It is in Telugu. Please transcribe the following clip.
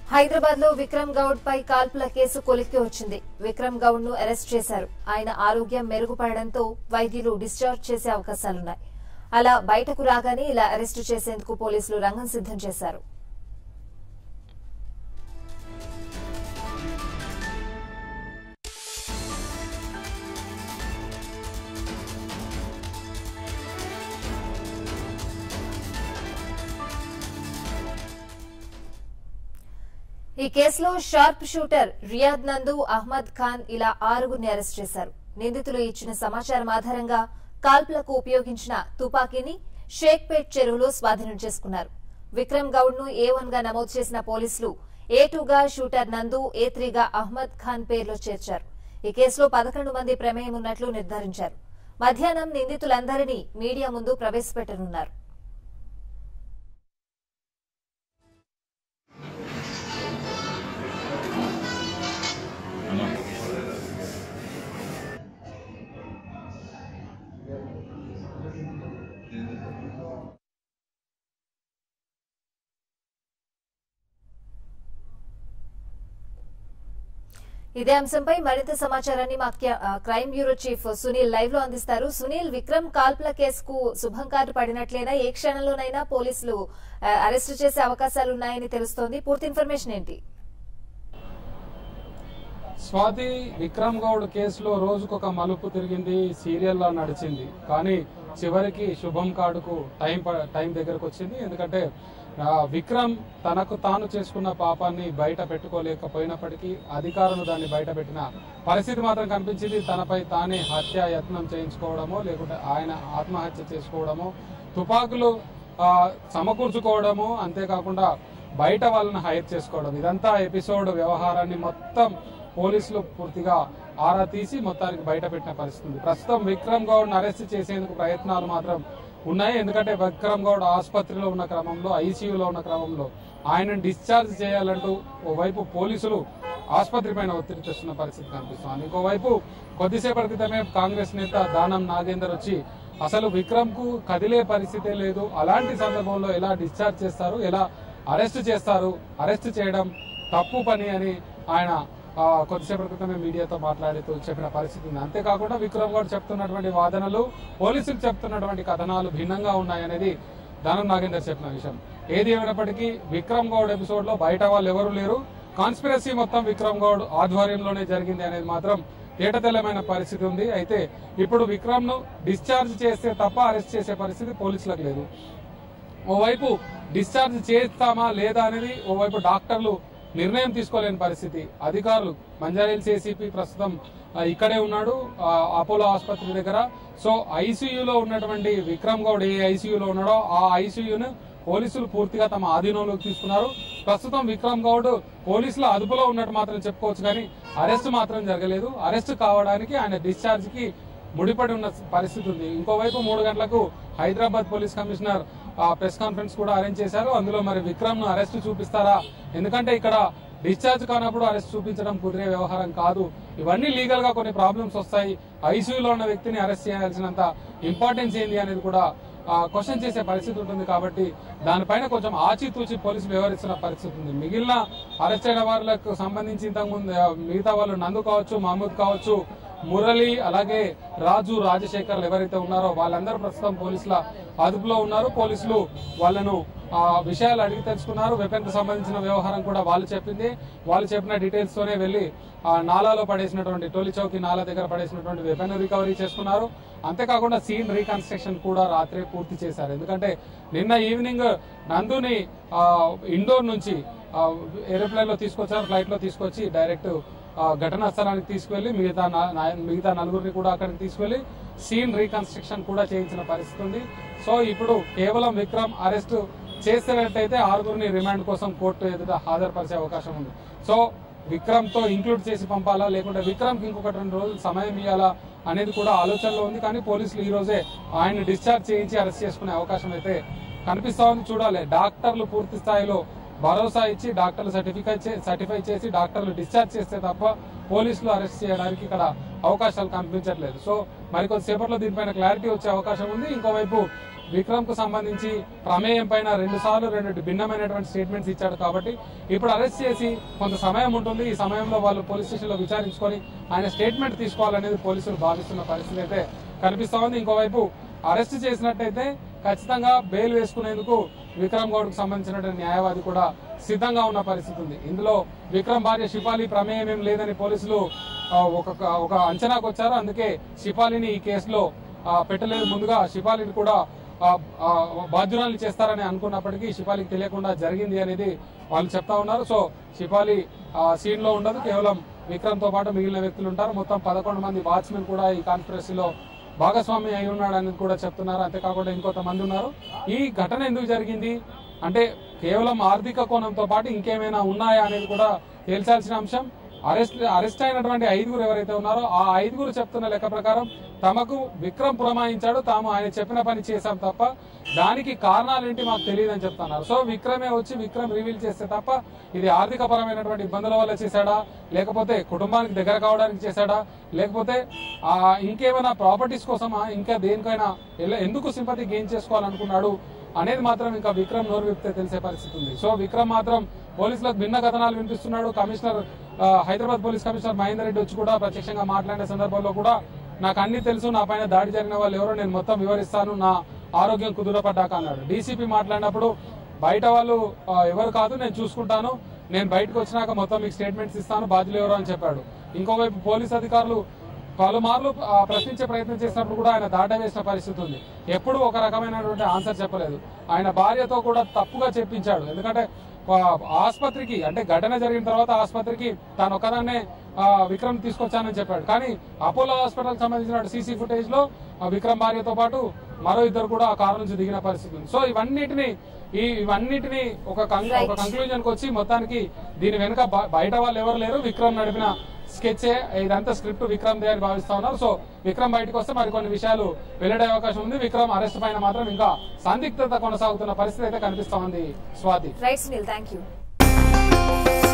హైదరాబాద్ లో విక్రమ్ గౌడ్ పై కాల్పుల కేసు కొలిక్కి వచ్చింది విక్రమ్ గౌడ్ ను అరెస్ట్ చేశారు ఆయన ఆరోగ్యం మెరుగుపడడంతో వైద్యులు డిశ్చార్జ్ చేసే అవకాశాలున్నాయి అలా బయటకు రాగానే ఇలా అరెస్టు చేసేందుకు పోలీసులు రంగం సిద్ధం చేశారు ఈ కేసులో షార్ప్ షూటర్ రియాద్ నందు అహ్మద్ ఖాన్ ఇలా ఆరుగురిని అరెస్ట్ చేశారు నిందితులు ఇచ్చిన సమాచారం ఆధారంగా కాల్పులకు ఉపయోగించిన తుపాకీని షేక్పేట్ చెరువులో స్వాధీనం చేసుకున్నారు విక్రమ్ గౌడ్ ను ఏ వన్ గా నమోదు చేసిన పోలీసులు ఏ గా షూటర్ నందు ఏ గా అహ్మద్ ఖాన్ పేర్లో చేర్చారు ఈ కేసులో పదకొండు మంది ప్రమేయం ఉన్నట్లు నిర్ధారించారు మధ్యాహ్నం నిందితులందరినీ మీడియా ముందు ప్రవేశపెట్టనున్నారు ఇదే అంశంపై మరింత సమాచారాన్ని మా క్య- ఆ, crime bureau chief Sunil live లో అందిస్తారు సునీల్ విక్రమ్ కాల్పుల కేసుకు శుభం కార్డు పడినట్లేనా ఏ క్షణంలోనైనా పోలీసులు ఆ, అరెస్టు చేసే అవకాశాలు ఉన్నాయని తెలుస్తోంది పూర్తి ఇన్ఫర్మేషన్ ఏంటి స్వాతి విక్రమ్ గౌడ్ కేసులో రోజుకొక మలుపు తిరిగింది సీరియల్ లా నడిచింది కానీ చివరికి శుభం కార్డుకు టైం ప- టైం దగ్గరకు వచ్చింది ఎందుకంటే ఆ, విక్రమ్ తనకు తాను చేసుకున్న పాపాన్ని బయట పెట్టుకోలేకపోయినప్పటికీ అధికారులు దాన్ని బయట పెట్టిన పరిస్థితి మాత్రం కనిపించింది తనపై తానే హత్య యత్నం చేయించుకోవడమో లేకుంటే ఆయన ఆత్మహత్య చేసుకోవడమో తుపాకులు ఆ, సమకూర్చుకోవడము అంతేకాకుండా బయట వాళ్ళని హైర్ చేసుకోవడం ఇదంతా ఎపిసోడ్ వ్యవహారాన్ని మొత్తం పోలీసులు పూర్తిగా ఆరా తీసి మొత్తానికి బయట పెట్టిన పరిస్థితి ఉంది ప్రస్తుతం విక్రమ్ గౌడ్ అరెస్ట్ చేసేందుకు ప్రయత్నాలు మాత్రం ఉన్నాయి ఎందుకంటే విక్రమ్ గౌడ్ ఆసుపత్రిలో ఉన్న క్రమంలో ఐసీయూలో ఉన్న క్రమంలో ఆయనను డిశ్చార్జ్ చేయాలంటూ ఓవైపు పోలీసులు ఆసుపత్రి పైన ఒత్తిడి తెస్తున్న పరిస్థితి కనిపిస్తోంది ఇంకోవైపు కొద్దిసేపటి క్రితమే కాంగ్రెస్ నేత దానం నాగేందర్ వచ్చి అసలు విక్రమ్ కు కదిలే పరిస్థితే లేదు అలాంటి సందర్భంలో ఎలా డిశ్చార్జ్ చేస్తారు ఎలా అరెస్ట్ చేస్తారు అరెస్ట్ చేయడం తప్పు పని అని ఆయన ఆ, కొద్దిసేపటి క్రితమే మీడియాతో మాట్లాడుతూ చెప్పిన పరిస్థితి ఉంది అంతేకాకుండా విక్రమ్ గౌడ్ చెప్తున్నటువంటి వాదనలు పోలీసులు చెప్తున్నటువంటి కథనాలు భిన్నంగా ఉన్నాయనేది దానం నాగేందర్ చెప్పిన విషయం ఏది ఏమైనప్పటికీ విక్రమ్ గౌడ్ ఎపిసోడ్ లో బయట వాళ్ళు ఎవరు లేరు కాన్స్పిరసీ మొత్తం విక్రమ్ గౌడ్ ఆధ్వర్యంలోనే జరిగింది అనేది మాత్రం తేటతెల్లమైన పరిస్థితి ఉంది అయితే ఇప్పుడు విక్రమ్ ను డిశ్చార్జ్ చేస్తే తప్ప అరెస్ట్ చేసే పరిస్థితి పోలీసులకు లేదు ఓవైపు డిశ్చార్జ్ చేస్తామా లేదా అనేది ఓవైపు డాక్టర్లు నిర్ణయం తీసుకోలేని పరిస్థితి అధికారులు మంజారీల్ ఏసీపీ ప్రస్తుతం ఆ, ఇక్కడే ఉన్నాడు ఆ, అపోలో ఆసుపత్రి దగ్గర సో ఐసీయూలో ఉన్నటువంటి విక్రమ్ గౌడ్ ఏ ఐసీయూలో ఉన్నాడో ఆ ఐసీయూను పోలీసులు పూర్తిగా తమ ఆధీనంలోకి తీసుకున్నారు ప్రస్తుతం విక్రమ్ గౌడ్ పోలీసుల అదుపులో ఉన్నట్టు మాత్రం చెప్పుకోవచ్చు కానీ అరెస్ట్ మాత్రం జరగలేదు అరెస్ట్ కావడానికి ఆయన డిశ్చార్జ్ కి ముడిపడి ఉన్న పరిస్థితి ఉంది ఇంకోవైపు మూడు గంటలకు హైదరాబాద్ పోలీస్ కమిషనర్ ఆ, ప్రెస్ కాన్ఫరెన్స్ కూడా అరేంజ్ చేశారు అందులో మరి విక్రమ్ ను అరెస్ట్ చూపిస్తారా ఎందుకంటే ఇక్కడ డిశ్చార్జ్ కానప్పుడు అరెస్ట్ చూపించడం కుదిరే వ్యవహారం కాదు ఇవన్నీ లీగల్ గా కొన్ని ప్రాబ్లమ్స్ వస్తాయి ఐసీయూలో ఉన్న వ్యక్తిని అరెస్ట్ చేయాల్సినంత ఇంపార్టెన్స్ ఏంది అనేది కూడా క్వశ్చన్ చేసే పరిస్థితి ఉంటుంది కాబట్టి దానిపైన కొంచెం ఆచితూచి పోలీసులు వ్యవహరిస్తున్న పరిస్థితి ఉంది మిగిలిన అరెస్ట్ అయిన వాళ్ళకు సంబంధించి ఇంతకుముందు ఆ, మిగతా వాళ్ళు నందు కావచ్చు మహమూద్ కావచ్చు మురళి అలాగే రాజు రాజశేఖర్ ఎవరైతే ఉన్నారో వాళ్ళందరూ ప్రస్తుతం పోలీసుల అదుపులో ఉన్నారు పోలీసులు వాళ్ళను ఆ విషయాలు అడిగి తెలుసుకున్నారు వెపన్ కు సంబంధించిన వ్యవహారం కూడా వాళ్ళు చెప్పింది వాళ్ళు చెప్పిన డీటెయిల్స్ తోనే వెళ్లి ఆ నాలాలో పడేసినటువంటి టోలీ చౌకి నాలా దగ్గర పడేసినటువంటి వెపన్ రికవరీ చేసుకున్నారు అంతేకాకుండా సీన్ రీకన్స్ట్రక్షన్ కూడా రాత్రే పూర్తి చేశారు ఎందుకంటే నిన్న ఈవినింగ్ నందుని ఆ, ఇండోర్ నుంచి ఏరోప్లేన్ లో తీసుకొచ్చారు ఫ్లైట్ లో తీసుకొచ్చి డైరెక్ట్ ఆ, ఘటనా స్థలానికి తీసుకువెళ్లి మిగతా నా- నా- మిగతా నలుగురిని కూడా అక్కడికి తీసుకువెళ్లి సీన్ రీకన్స్ట్రక్షన్ కూడా చేయించిన పరిస్థితి ఉంది సో ఇప్పుడు కేవలం విక్రమ్ అరెస్ట్ చేసినట్టయితే ఆరుగురిని రిమాండ్ కోసం కోర్టు ఎదుట హాజరుపరిచే అవకాశం ఉంది సో విక్రమ్ తో ఇంక్లూడ్ చేసి పంపాలా లేకుంటే విక్రమ్ కి ఇంకొక రెండు రోజులు సమయం ఇవ్వాలా అనేది కూడా ఆలోచనలో ఉంది కానీ పోలీసులు ఈ రోజే ఆయన డిశ్చార్జ్ చేయించి అరెస్ట్ చేసుకునే అవకాశం అయితే కనిపిస్తా ఉంది చూడాలి డాక్టర్లు పూర్తి స్థాయిలో భరోసా ఇచ్చి డాక్టర్లు సర్టిఫికేట్ సర్టిఫై చేసి డాక్టర్లు డిశ్చార్జ్ చేస్తే తప్ప పోలీసులు అరెస్ట్ చేయడానికి ఇక్కడ అవకాశాలు కనిపించట్లేదు సో మరికొద్దిసేపట్లో దీనిపైన క్లారిటీ వచ్చే అవకాశం ఉంది ఇంకోవైపు విక్రమ్ కు సంబంధించి ప్రమేయం పైన రెండు సార్లు రెండు భిన్నమైనటువంటి స్టేట్మెంట్స్ ఇచ్చాడు కాబట్టి ఇప్పుడు అరెస్ట్ చేసి కొంత సమయం ఉంటుంది ఈ సమయంలో వాళ్ళు పోలీస్ స్టేషన్ లో విచారించుకొని ఆయన స్టేట్మెంట్ తీసుకోవాలనేది పోలీసులు భావిస్తున్న పరిస్థితి అయితే కనిపిస్తా ఉంది ఇంకోవైపు అరెస్ట్ చేసినట్టయితే ఖచ్చితంగా బెయిల్ వేసుకునేందుకు విక్రమ్ గౌడ్ కు సంబంధించినటువంటి న్యాయవాది కూడా సిద్ధంగా ఉన్న పరిస్థితి ఉంది ఇందులో విక్రమ్ భార్య షిపాలి ప్రమేయం ఏం లేదని పోలీసులు ఆ, ఒక ఒక అంచనాకు వచ్చారు అందుకే షిపాలిని ఈ కేసులో ఆ, పెట్టలేదు ముందుగా షిపాలిని కూడా ఆ, ఆ, బాధ్యురాలు చేస్తారని అనుకున్నప్పటికీ షిపాలికి తెలియకుండా జరిగింది అనేది వాళ్ళు చెప్తా ఉన్నారు సో షిపాలి సీన్ లో ఉండదు కేవలం విక్రమ్ తో పాటు మిగిలిన వ్యక్తులు ఉంటారు మొత్తం పదకొండు మంది వాచ్మెన్ కూడా ఈ కాన్స్పిరసీలో భాగస్వామి అయి ఉన్నాడు అనేది కూడా చెప్తున్నారు అంతేకాకుండా ఇంకొంతమంది ఉన్నారు ఈ ఘటన ఎందుకు జరిగింది అంటే కేవలం ఆర్థిక కోణంతో పాటు ఇంకేమైనా ఉన్నాయా అనేది కూడా తేల్చాల్సిన అంశం అరెస్ట్ అరెస్ట్ అయినటువంటి ఐదుగురు ఎవరైతే ఉన్నారో ఆ ఐదుగురు చెప్తున్న లెక్క ప్రకారం తమకు విక్రమ్ పురమాయించాడు తాము ఆయన చెప్పిన పని చేశాం తప్ప దానికి కారణాలు ఏంటి మాకు తెలియదు అని చెప్తున్నారు సో విక్రమే వచ్చి విక్రమ్ రివీల్ చేస్తే తప్ప ఇది ఆర్థిక పరమైనటువంటి ఇబ్బందుల వల్ల చేశాడా లేకపోతే కుటుంబానికి దగ్గర కావడానికి చేశాడా లేకపోతే ఆ ఇంకేమైనా ప్రాపర్టీస్ కోసమా ఇంకా దేనికైనా ఎలా- ఎందుకు సింపతి గెయిన్ చేసుకోవాలనుకున్నాడు అనేది మాత్రం ఇంకా విక్రమ్ నోరు విప్తే తెలిసే పరిస్థితి ఉంది సో విక్రమ్ మాత్రం పోలీసులకు భిన్న కథనాలు వినిపిస్తున్నాడు కమిషనర్ ఆ, హైదరాబాద్ పోలీస్ కమిషనర్ మహేందర్ రెడ్డి వచ్చి కూడా ప్రత్యక్షంగా మాట్లాడిన సందర్భంలో కూడా నాకు అన్ని తెలుసు నా పైన దాడి జరిగిన వాళ్ళు ఎవరో నేను మొత్తం వివరిస్తాను నా ఆరోగ్యం కుదురపడ్డాక అన్నాడు డీసీపీ మాట్లాడినప్పుడు బయట వాళ్ళు ఆ, ఎవరు కాదు నేను చూసుకుంటాను నేను బయటకు వచ్చినాక మొత్తం మీకు స్టేట్మెంట్స్ ఇస్తాను బాధ్యులు ఎవరు అని చెప్పాడు ఇంకోవైపు పోలీస్ అధికారులు పలుమార్లు ఆ, ప్రశ్నించే ప్రయత్నం చేసినప్పుడు కూడా ఆయన దాట వేసిన పరిస్థితి ఉంది ఎప్పుడు ఒక రకమైనటువంటి ఆన్సర్ చెప్పలేదు ఆయన భార్యతో కూడా తప్పుగా చెప్పించాడు ఎందుకంటే ఆ, ఆసుపత్రికి అంటే ఘటన జరిగిన తర్వాత ఆసుపత్రికి తాను ఒక్కదాన్నే ఆ, విక్రమ్ తీసుకొచ్చానని చెప్పాడు కానీ అపోలో హాస్పిటల్ సంబంధించిన సీసీ ఫుటేజ్ లో ఆ విక్రమ్ భార్యతో పాటు మరో ఇద్దరు కూడా ఆ కారు నుంచి దిగిన పరిస్థితి ఉంది సో ఇవన్నిటిని ఈ ఇవన్నిటిని ఒక కం- ఒక కంక్లూజన్ కి వచ్చి మొత్తానికి దీని వెనుక బ- బయట వాళ్ళు ఎవరు లేరు విక్రమ్ నడిపిన స్కెచ్ ఇదంతా స్క్రిప్ట్ విక్రమ్ దే అని భావిస్తా ఉన్నారు సో విక్రమ్ బయటకు వస్తే మరి కొన్ని విషయాలు వెల్లడే అవకాశం ఉంది విక్రమ్ అరెస్ట్ పైన మాత్రం ఇంకా సందిగ్ధత కొనసాగుతున్న పరిస్థితి అయితే కనిపిస్తా ఉంది Swathi right Sunil thank you